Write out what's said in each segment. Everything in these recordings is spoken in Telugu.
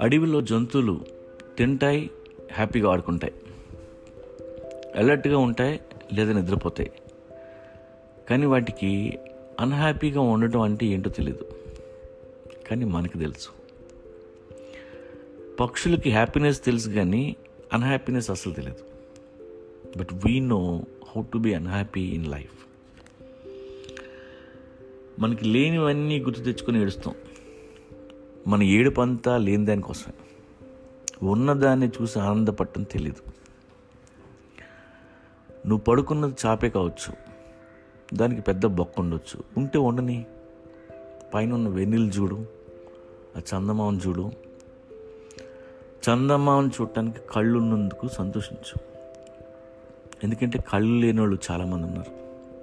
అడవిలో జంతువులు తింటాయి హ్యాపీగా ఆడుకుంటాయి అలర్ట్గా ఉంటాయి లేదా నిద్రపోతాయి కానీ వాటికి అన్హ్యాపీగా ఉండటం అంటే ఏంటో తెలియదు కానీ మనకు తెలుసు పక్షులకి హ్యాపీనెస్ తెలుసు కానీ అన్హ్యాపీనెస్ అసలు తెలియదు but we know how to be unhappy in life మనకి లేనివన్నీ గుర్తు తెచ్చుకొని ఏడుస్తాం మన ఏడుపు అంతా లేని దానికోసమే ఉన్నదాన్ని చూసి ఆనందపడటం తెలీదు నువ్వు పడుకున్నది చాపే కావచ్చు దానికి పెద్ద బొక్క ఉండొచ్చు ఉంటే ఉండని పైన ఉన్న వెన్నెలు చూడు ఆ చందమామను చూడు చందమామను చూడటానికి కళ్ళు ఉన్నందుకు సంతోషించు ఎందుకంటే కళ్ళు లేని వాళ్ళు చాలామంది ఉన్నారు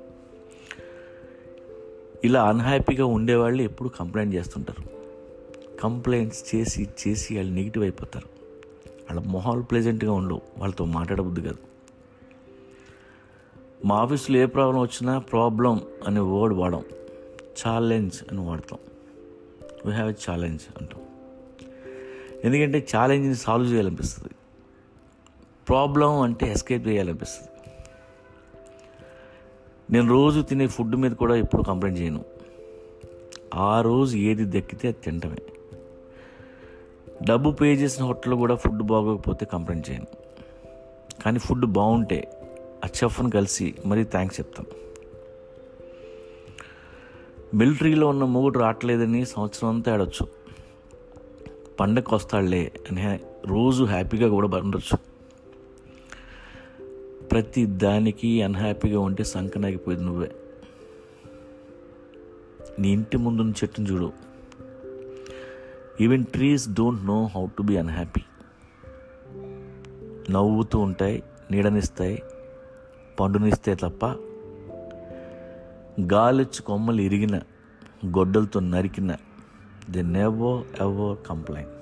ఇలా అన్హ్యాపీగా ఉండేవాళ్ళు ఎప్పుడు కంప్లైంట్ చేస్తుంటారు కంప్లైంట్స్ చేసి చేసి వాళ్ళు నెగిటివ్ అయిపోతారు వాళ్ళ మొహాలు ప్లెజెంట్గా ఉండవు వాళ్ళతో మాట్లాడబుద్ది కాదు మా ఆఫీస్లో ఏ ప్రాబ్లం వచ్చినా ప్రాబ్లం అనే వర్డ్ వాడాం ఛాలెంజ్ అని వాడతాం వీ హ్యావ్ ఎ ఛాలెంజ్ అంటాం ఎందుకంటే ఛాలెంజ్ని సాల్వ్ చేయాలనిపిస్తుంది ప్రాబ్లం అంటే ఎస్కేప్ చేయాలనిపిస్తుంది నేను రోజు తినే ఫుడ్ మీద కూడా ఎప్పుడు కంప్లైంట్ చేయను ఆ రోజు ఏది దక్కితే అది తింటమే డబ్బు పే చేసిన హోటల్లో కూడా ఫుడ్ బాగోకపోతే కంప్లైంట్ చేయను కానీ ఫుడ్ బాగుంటే ఆ చెఫ్ను కలిసి మరీ థ్యాంక్స్ చెప్తాను మిలిటరీలో ఉన్న మొగుడు రావట్లేదని సంవత్సరం అంతా ఆడొచ్చు పండగకి వస్తాడులే అని హ్యా- రోజు హ్యాపీగా కూడా ఉండొచ్చు ప్రతి దానికి అన్హ్యాపీగా ఉంటే సంకనాగిపోయేది నువ్వే నీ ఇంటి ముందున్న చెట్టును చూడు even trees don't know how to be unhappy నవ్వుతూ ఉంటాయి నీడనిస్తాయి పండునిస్తాయి తప్ప గాలిచ్చి కొమ్మలు ఇరిగిన గొడ్డలతో నరికిన ది నెవర్ ఎవర్ కంప్లైంట్